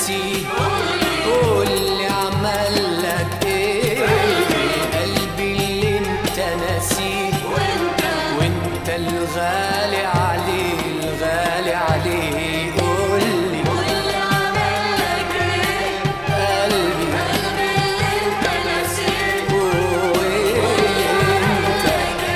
ناسيه قول لي عمل لك ايه قلبي اللي انت ناسيه وانت الغالي عليه الغالي عليه قول لي قلبي وانت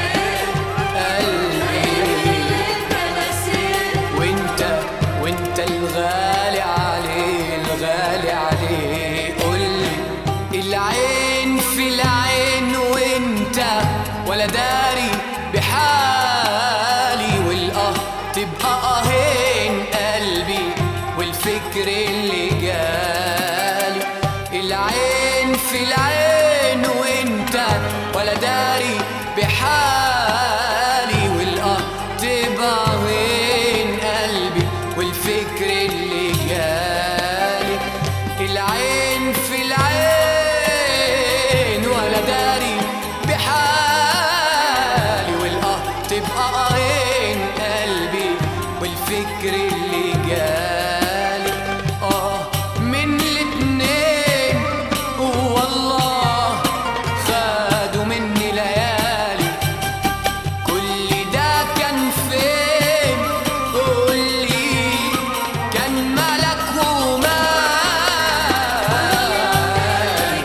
قلبي وانت وانت الغالي عليه الغالي عليه قول لي العين في العين وانت ولا داري بحالي والاه تبقى اهين قلبي والفكر اللي جالي العين في العين وانت ولا داري بحالي والاه تبقى وين قلبي والفكر اللي جالي العين في العين ولا داري بحالي والاه تبقى وين قلبي والفكر اللي جالي اه من الاتنين والله خدوا مني ليالي كل ده كان فين قولي كان ملك ومال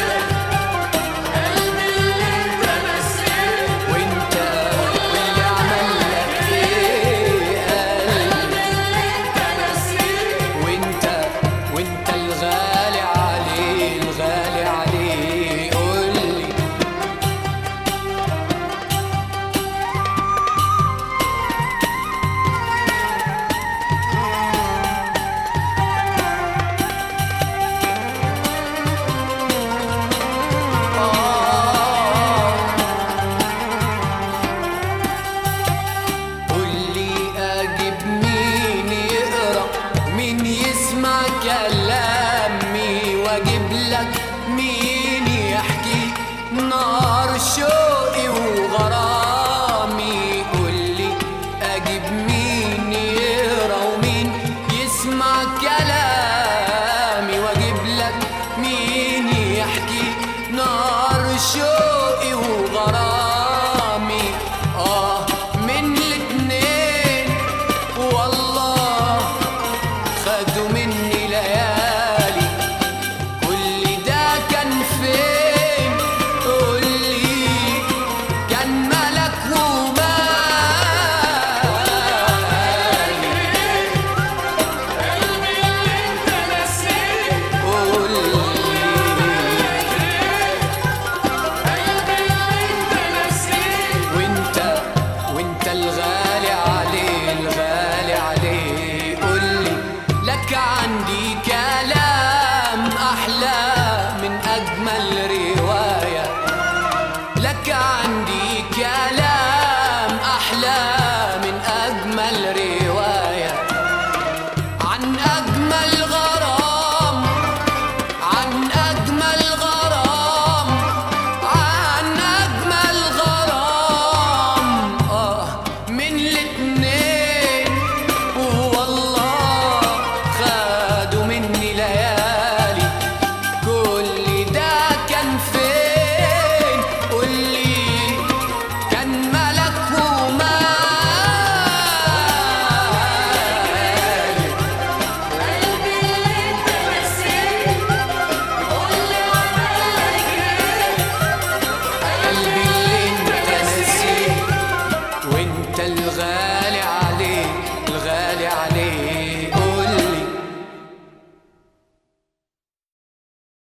وانت واللي عمل لك ايه قلبي وانت وانت الغالي عليه الغالي عليه قولي قولي اجيب مين يقرا مين يسمع كلامي واجيب لك مين يحكي نار شوقي وغرامي قولي اجيب مين يقرا ومين يسمع كلامي واجيب لك مين يحكي نار شوقي وغرامي اه من الاتنين والله خدوا مني ليالي